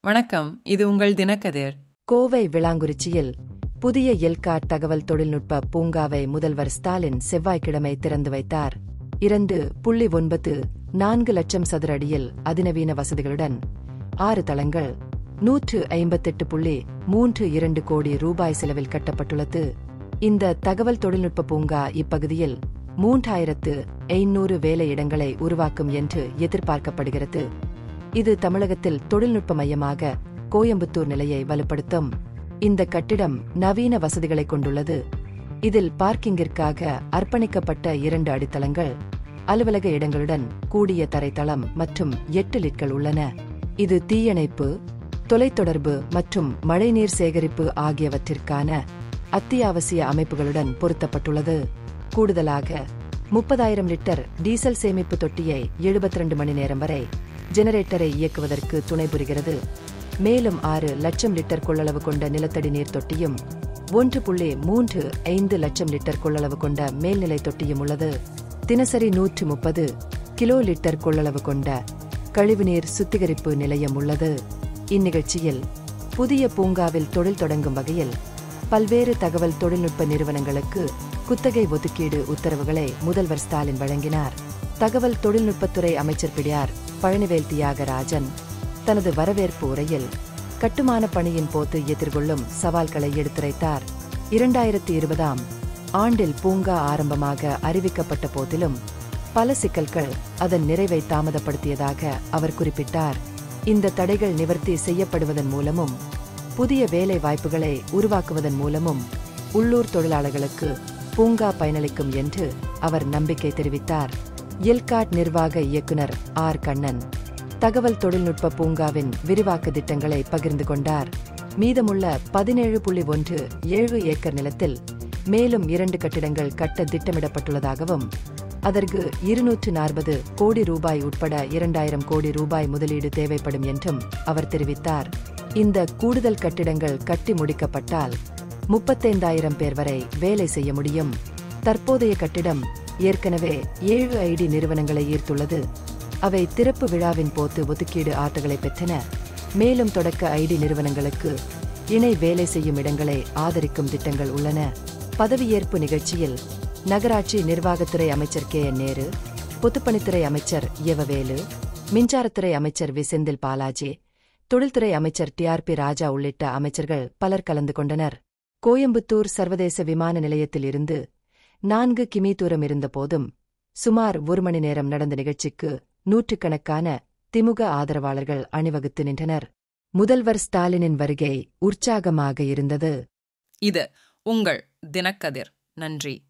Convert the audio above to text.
வணக்கம் இது உங்கள் தினக்கதிர் கோவை விளாங்குறிச்சியில் புதிய எல்காட் தகவல் தொழில்நுட்ப பூங்காவை முதல்வர் ஸ்டாலின் செவ்வாய்க்கிழமை திறந்து வைத்தார் இரண்டு புள்ளி ஒன்பது நான்கு லட்சம் சதுர அடியில் அதிநவீன வசதிகளுடன் ஆறு தளங்கள் நூற்று ஐம்பத்தெட்டு புள்ளி மூன்று இரண்டு கோடி ரூபாய் செலவில் கட்டப்பட்டுள்ளது இந்த தகவல் தொழில்நுட்ப பூங்கா இப்பகுதியில் மூன்றாயிரத்து ஐநூறு வேலையிடங்களை உருவாக்கும் என்று எதிர்பார்க்கப்படுகிறது இது தமிழகத்தில் தொழில்நுட்ப மையமாக கோயம்புத்தூர் நிலையை வலுப்படுத்தும் இந்த கட்டிடம் நவீன வசதிகளை கொண்டுள்ளது இதில் பார்க்கிங்கிற்காக அர்ப்பணிக்கப்பட்ட இரண்டு அடித்தளங்கள் அலுவலக இடங்களுடன் கூடிய தரைத்தளம் மற்றும் எட்டு லிட்கள் உள்ளன இது தீயணைப்பு தொலைத்தொடர்பு மற்றும் மழைநீர் சேகரிப்பு ஆகியவற்றிற்கான அத்தியாவசிய அமைப்புகளுடன் பொருத்தப்பட்டுள்ளது கூடுதலாக முப்பதாயிரம் லிட்டர் டீசல் சேமிப்பு தொட்டியை 72 மணி நேரம் வரை ஜெனரேட்டரை இயக்குவதற்கு துணை புரிகிறது மேலும் ஆறு லட்சம் லிட்டர் கொள்ளளவு கொண்ட நிலத்தடி நீர் தொட்டியும் ஒன்று புள்ளி மூன்று ஐந்து லட்சம் லிட்டர் கொள்ளளவு கொண்ட மேல்நிலை தொட்டியும் உள்ளது தினசரி நூற்று முப்பது கிலோ லிட்டர் கொள்ளளவு கொண்ட கழிவுநீர் சுத்திகரிப்பு நிலையம் உள்ளது இந்நிகழ்ச்சியில் புதிய பூங்காவில் தொழில் தொடங்கும் வகையில் பல்வேறு தகவல் தொழில்நுட்ப நிறுவனங்களுக்கு குத்தகை ஒதுக்கீடு உத்தரவுகளை முதல்வர் ஸ்டாலின் வழங்கினார் தகவல் தொழில்நுட்பத்துறை அமைச்சர் பிடியார் பழனிவேல் தியாகராஜன் தனது வரவேற்பு உரையில் கட்டுமான பணியின் போது எதிர்கொள்ளும் சவால்களை எடுத்துரைத்தார் இரண்டாயிரத்தி இருபதாம் ஆண்டில் பூங்கா ஆரம்பமாக அறிவிக்கப்பட்ட போதிலும் பல சிக்கல்கள் அதன் நிறைவை தாமதப்படுத்தியதாக அவர் குறிப்பிட்டார் இந்த தடைகள் நிவர்த்தி செய்யப்படுவதன் மூலமும் புதிய வேலை வாய்ப்புகளை உருவாக்குவதன் மூலமும் உள்ளூர் தொழிலாளர்களுக்கு பூங்கா பயனளிக்கும் என்று அவர் நம்பிக்கை தெரிவித்தார் எல்காட் நிர்வாக இயக்குனர் ஆர் கண்ணன் தகவல் தொழில்நுட்ப பூங்காவின் விரிவாக்க திட்டங்களை பகிர்ந்து கொண்டார் மீதமுள்ள பதினேழு புள்ளி ஒன்று ஏழு ஏக்கர் நிலத்தில் மேலும் இரண்டு கட்டிடங்கள் கட்ட திட்டமிடப்பட்டுள்ளதாகவும் அதற்கு இருநூற்று நாற்பது கோடி ரூபாய் உட்பட இரண்டாயிரம் கோடி ரூபாய் முதலீடு தேவைப்படும் என்றும் அவர் தெரிவித்தார் இந்த கூடுதல் கட்டிடங்கள் கட்டி முடிக்கப்பட்டால் முப்பத்தைந்தாயிரம் பேர் வரை வேலை செய்ய முடியும் தற்போதைய கட்டிடம் ஏற்கனவே ஏழு ஐடி நிறுவனங்களை ஈர்த்துள்ளது அவை திறப்பு விழாவின் போது ஒதுக்கீடு ஆட்டுகளை பெற்றன மேலும் தொடக்க ஐடி நிறுவனங்களுக்கு இணை வேலை செய்யும் இடங்களை ஆதரிக்கும் திட்டங்கள் உள்ளன பதவியேற்பு நிகழ்ச்சியில் நகராட்சி நிர்வாகத்துறை அமைச்சர் கே என் நேரு பொதுப்பணித்துறை அமைச்சர் யவவேலு மின்சாரத்துறை அமைச்சர் வி செந்தில் பாலாஜி தொழில்துறை அமைச்சர் டி ஆர் பி ராஜா உள்ளிட்ட அமைச்சர்கள் பலர் கலந்து கொண்டனர் கோயம்புத்தூர் சர்வதேச விமான நிலையத்தில் இருந்து நான்கு கிமி தூரம் இருந்தபோதும் சுமார் ஒரு மணி நேரம் நடந்த நிகழ்ச்சிக்கு நூற்றுக்கணக்கான திமுக ஆதரவாளர்கள் அணிவகுத்து நின்றனர் முதல்வர் ஸ்டாலினின் வருகை உற்சாகமாக இருந்தது இது உங்கள் தினக்கதிர் நன்றி